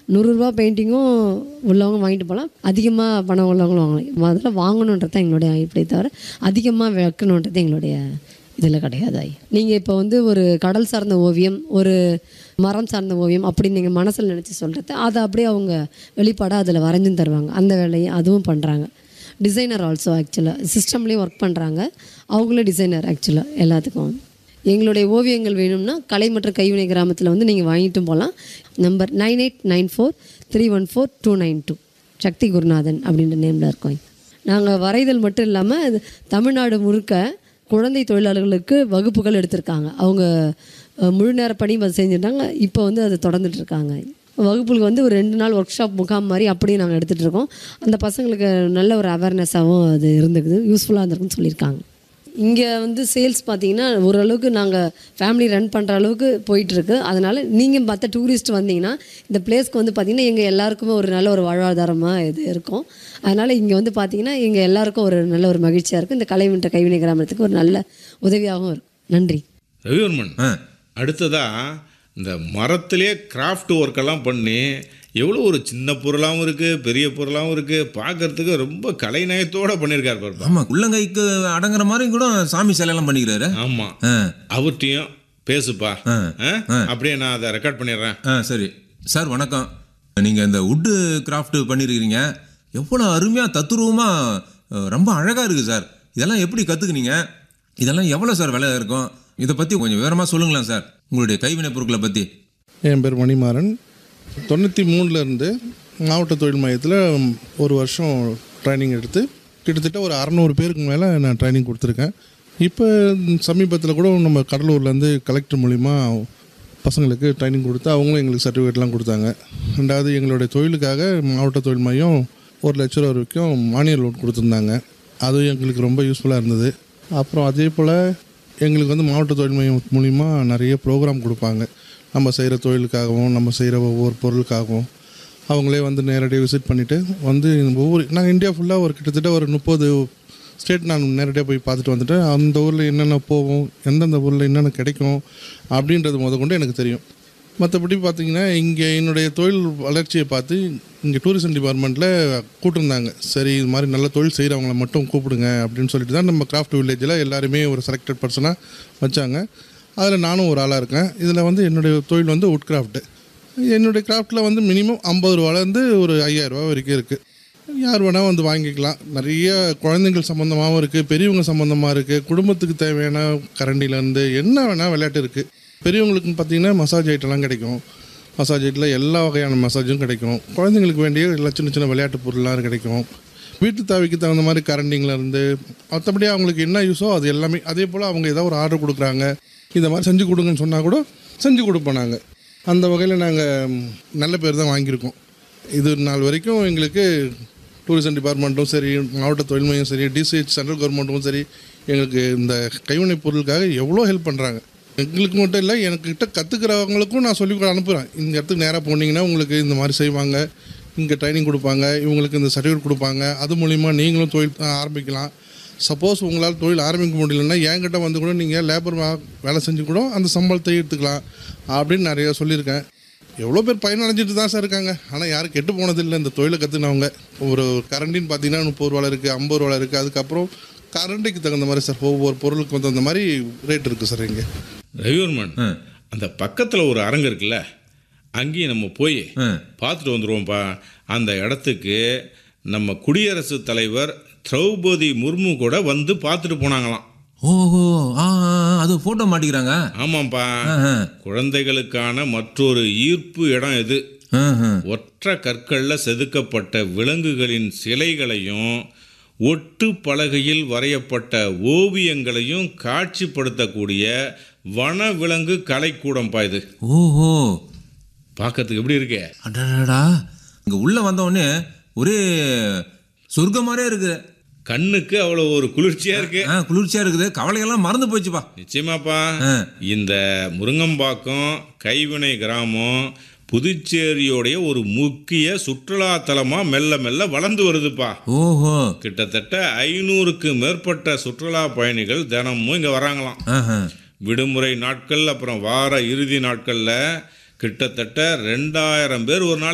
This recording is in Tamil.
நூறுரூவா பெயிண்டிங்கும் உள்ளவங்க வாங்கிட்டு போகலாம் அதிகமாக பணம் உள்ளவங்களும் வாங்கலாம் முதல்ல வாங்கணுன்றது தான் எங்களுடைய இப்படி தவிர அதிகமாக வைக்கணுன்றது எங்களுடைய இதில் கிடையாது ஐயா நீங்கள் இப்போ வந்து ஒரு கடல் சார்ந்த ஓவியம் ஒரு மரம் சார்ந்த ஓவியம் அப்படி நீங்கள் மனசில் நினச்சி சொல்கிறது அதை அப்படியே அவங்க வெளிப்பாடாக அதில் வரைஞ்சும் தருவாங்க அந்த வேலையை அதுவும் பண்ணுறாங்க டிசைனர் ஆல்சோ ஆக்சுவலாக சிஸ்டம்லேயும் ஒர்க் பண்ணுறாங்க அவங்களும் டிசைனர் ஆக்சுவலாக எல்லாத்துக்கும் எங்களுடைய ஓவியங்கள் வேணும்னா கலை மற்றும் கைவினை கிராமத்தில் வந்து நீங்கள் வாங்கிட்டும் போகலாம் number nine eight nine four three one four two nine two Sakthi Gurunathan அப்படின்ற நேமில் இருக்கோம் நாங்கள் வரைதல் மட்டும் இல்லாமல் இது தமிழ்நாடு முழுக்க குழந்தை தொழிலாளர்களுக்கு வகுப்புகள் எடுத்திருக்காங்க அவங்க அஹ், முழு நேர பணியும் அது செஞ்சுட்டாங்க இப்போ வந்து அதை தொடர்ந்துட்டு இருக்காங்க வகுப்புகளுக்கு வந்து ஒரு ரெண்டு நாள் ஒர்க் ஷாப் முகாம் மாதிரி அப்படியே நாங்கள் எடுத்துகிட்டு இருக்கோம் அந்த பசங்களுக்கு நல்ல ஒரு அவேர்னஸாகவும் அது இருந்துக்குது யூஸ்ஃபுல்லாக இருந்திருக்குன்னு சொல்லியிருக்காங்க இங்கே வந்து சேல்ஸ் பார்த்தீங்கன்னா ஓரளவுக்கு நாங்கள் ஃபேமிலி ரன் பண்ணுற அளவுக்கு போயிட்டுருக்கு அதனால் நீங்கள் மற்ற டூரிஸ்ட் வந்தீங்கன்னா இந்த பிளேஸ்க்கு வந்து பார்த்தீங்கன்னா எங்கள் எல்லாருக்குமே ஒரு நல்ல ஒரு வாழ்வாதாரமாக இது இருக்கும் அதனால் இங்கே வந்து பார்த்தீங்கன்னா எங்கள் எல்லாருக்கும் ஒரு நல்ல ஒரு மகிழ்ச்சியாக இருக்கும் இந்த கலைவின்ற கைவினை கிராமத்துக்கு ஒரு நல்ல உதவியாகவும் இருக்கும் நன்றி ரவிவர்மன் ஆ அடுத்ததா இந்த மரத்திலே கிராஃப்ட் ஒர்க்கெல்லாம் பண்ணி எவ்வளோ ஒரு சின்ன பொருளாகவும் இருக்குது பெரிய பொருளாகவும் இருக்குது பார்க்கறதுக்கு ரொம்ப கலைநயத்தோடு பண்ணியிருக்கார் பாருப்பா ஆமா உள்ளங்கைக்கு அடங்குற மாதிரி கூட சாமி சிலையெல்லாம் பண்ணிக்கிறாரு ஆமாம் ஆ அவர்கிட்டையும் பேசுப்பா ஆ. ஆ? அப்படியே நான் அதை ரெக்கார்ட் பண்ணிடுறேன் ஆ சரி சார் வணக்கம் நீங்கள் இந்த வுட்டு கிராஃப்ட் பண்ணியிருக்கிறீங்க எவ்வளோ அருமையாக தத்துருவமாக ரொம்ப அழகாக இருக்குது சார் இதெல்லாம் எப்படி கற்றுக்குனீங்க இதெல்லாம் எவ்வளோ சார் விலை இருக்கும் இதை பற்றி கொஞ்சம் விவரமாக சொல்லுங்களேன் சார் உங்களுடைய கைவினை பொருட்களை பற்றி என் பேர் மணிமாறன் தொண்ணூற்றி மூணுலேருந்து மாவட்ட தொழில் மையத்தில் ஒரு வருஷம் ட்ரைனிங் எடுத்து கிட்டத்தட்ட ஒரு அறநூறு பேருக்கு மேலே நான் ட்ரைனிங் கொடுத்துருக்கேன் இப்போ சமீபத்தில் கூட நம்ம கடலூர்லேருந்து கலெக்டர் மூலிமா பசங்களுக்கு ட்ரைனிங் கொடுத்து அவங்களும் எங்களுக்கு சர்டிஃபிகேட்லாம் கொடுத்தாங்க ரெண்டாவது எங்களுடைய தொழிலுக்காக மாவட்ட தொழில் மையம் ஒரு லட்ச ரூபா வரைக்கும் மானிய லோன் கொடுத்துருந்தாங்க அதுவும் எங்களுக்கு ரொம்ப யூஸ்ஃபுல்லாக இருந்தது அப்புறம் அதே போல் எங்களுக்கு வந்து மாவட்ட தொழில் மையம் மூலிமா நிறைய ப்ரோக்ராம் கொடுப்பாங்க நம்ம செய்கிற தொழிலுக்காகவும் நம்ம செய்கிற ஒவ்வொரு பொருளுக்காகவும் அவங்களே வந்து நேரடியாக விசிட் பண்ணிவிட்டு வந்து ஒவ்வொரு நாங்கள் இந்தியா ஃபுல்லாக ஒரு கிட்டத்தட்ட ஒரு முப்பது ஸ்டேட் நான் நேரடியாக போய் பார்த்துட்டு வந்துட்டு அந்த ஊரில் என்னென்ன போகும் எந்தெந்த ஊரில் என்னென்ன கிடைக்கும் அப்படின்றது முத கொண்டு எனக்கு தெரியும் மற்றபடி பார்த்தீங்கன்னா இங்கே என்னுடைய தொழில் வளர்ச்சியை பார்த்து இங்கே டூரிசம் டிபார்ட்மெண்ட்டில் கூப்பிட்டுருந்தாங்க சரி இது மாதிரி நல்ல தொழில் செய்கிறவங்கள மட்டும் கூப்பிடுங்க அப்படின்னு சொல்லிட்டு தான் நம்ம கிராஃப்ட் வில்லேஜில் எல்லாருமே ஒரு செலக்டட் பர்சனாக வச்சாங்க அதில் நானும் ஒரு ஆளாக இருக்கேன் இதில் வந்து என்னுடைய தொழில் வந்து உட் கிராஃப்ட்டு என்னுடைய கிராஃப்ட்டில் வந்து மினிமம் ஐம்பது ரூபாலேருந்து ஒரு ஐயாயிரரூபா வரைக்கும் இருக்குது யார் வேணால் வந்து வாங்கிக்கலாம் நிறைய குழந்தைங்கள் சம்மந்தமாகவும் இருக்குது பெரியவங்க சம்மந்தமாக இருக்குது குடும்பத்துக்கு தேவையான கரண்டிலேருந்து என்ன வேணால் விளையாட்டு இருக்குது பெரியவங்களுக்கு பார்த்தீங்கன்னா மசாஜ் ஐட்டம்லாம் கிடைக்கும் மசாஜ் ஐட்டில் எல்லா வகையான மசாஜும் கிடைக்கும் குழந்தைங்களுக்கு வேண்டிய எல்லா சின்ன சின்ன விளையாட்டு பொருள்லாம் கிடைக்கும் வீட்டு தேவைக்கு தகுந்த மாதிரி கரண்டிங்கில் இருந்து மற்றபடி அவங்களுக்கு என்ன யூஸோ அது எல்லாமே அதே போல் அவங்க ஏதாவது ஒரு ஆர்டர் கொடுக்குறாங்க இந்த மாதிரி செஞ்சு கொடுங்கன்னு சொன்னால் கூட செஞ்சு கொடுப்போம் நாங்கள் அந்த வகையில் நாங்கள் நல்ல பேர் தான் வாங்கியிருக்கோம் இது நாள் வரைக்கும் எங்களுக்கு டூரிசம் டிபார்ட்மெண்ட்டும் சரி மாவட்ட தொழில் மையம் சரி டிசிஹெச் சென்ட்ரல் கவர்மெண்ட்டும் சரி எங்களுக்கு இந்த கைவினைப் பொருளுக்காக எவ்வளோ ஹெல்ப் பண்ணுறாங்க எங்களுக்கு மட்டும் இல்லை எனக்கிட்ட கற்றுக்கிறவங்களுக்கும் நான் சொல்லி கூட அனுப்புகிறேன் இந்த இடத்துக்கு நேராக போனீங்கன்னா உங்களுக்கு இந்த மாதிரி செய்வாங்க இங்கே ட்ரைனிங் கொடுப்பாங்க இவங்களுக்கு இந்த சர்டிஃபிகேட் கொடுப்பாங்க அது மூலிமா நீங்களும் தொழில் ஆரம்பிக்கலாம் சப்போஸ் உங்களால் தொழில் ஆரம்பிக்க முடியலன்னா என்கிட்ட வந்து கூட நீங்கள் லேபர் வேலை செஞ்சு கூட அந்த சம்பளத்தை எடுத்துக்கலாம் அப்படின்னு நிறைய சொல்லியிருக்கேன் எவ்வளோ பேர் பயனடைஞ்சிட்டு தான் சார் இருக்காங்க ஆனால் யாரும் கெட்டு போனதில்லை இந்த தொழிலை கற்றுனவங்க ஒரு கரண்டின்னு பார்த்தீங்கன்னா முப்பது ரூபா இருக்குது ஐம்பது ரூபா இருக்குது அதுக்கப்புறம் கரண்டிக்கு தகுந்த மாதிரி சார் ஒவ்வொரு பொருளுக்கு தகுந்த மாதிரி ரேட் இருக்குது சார் இங்கே ரவிவர்மன் அந்த பக்கத்தில் ஒரு அரங்கு இருக்குல்ல அங்கேயும் நம்ம போய் ஆ. பார்த்துட்டு வந்துடுவோம்ப்பா அந்த இடத்துக்கு நம்ம குடியரசுத் தலைவர் திரௌபதி முர்மு கூட வந்து பார்த்துட்டு போனாங்களாம் ஓஹோ ஆ ஆ, ஆ, அது ஃபோட்டோ மாட்டிக்கிறாங்க ஆமாம்ப்பா ஆ, ஆ. குழந்தைகளுக்கான மற்றொரு ஈர்ப்பு இடம் இது ஆ, ஆ. ஒற்றை கற்களில் செதுக்கப்பட்ட விலங்குகளின் சிலைகளையும் ஒட்டு பலகையில் வரையப்பட்ட ஓவியங்களையும் காட்சிப்படுத்தக்கூடிய வனவிலங்கு கலைக்கூடம்பா இது ஓஹோ பார்க்கறதுக்கு எப்படி இருக்கே அடடா இங்கே உள்ளே வந்தவொடனே ஒரே சொர்க்கம் மாதிரியே இருக்குது கண்ணுக்கு அவ்வளோ ஒரு குளிர்ச்சியா இருக்கு ஆ குளிர்ச்சியாக இருக்குது கவலையெல்லாம் மறந்து போச்சுப்பா நிச்சயமாப்பா ஆ. இந்த முருங்கம்பாக்கம் கைவினை கிராமம் புதுச்சேரியோடைய ஒரு முக்கிய சுற்றுலா தலமா மெல்ல மெல்ல வளர்ந்து வருதுப்பா ஓஹோ கிட்டத்தட்ட ஐநூறுக்கு மேற்பட்ட சுற்றுலா பயணிகள் தினமும் இங்கே வராங்களாம் ஆஹா விடுமுறை நாட்கள் அப்புறம் வார இறுதி நாட்களில் கிட்டத்தட்ட ரெண்டாயிரம் பேர் ஒரு நாள்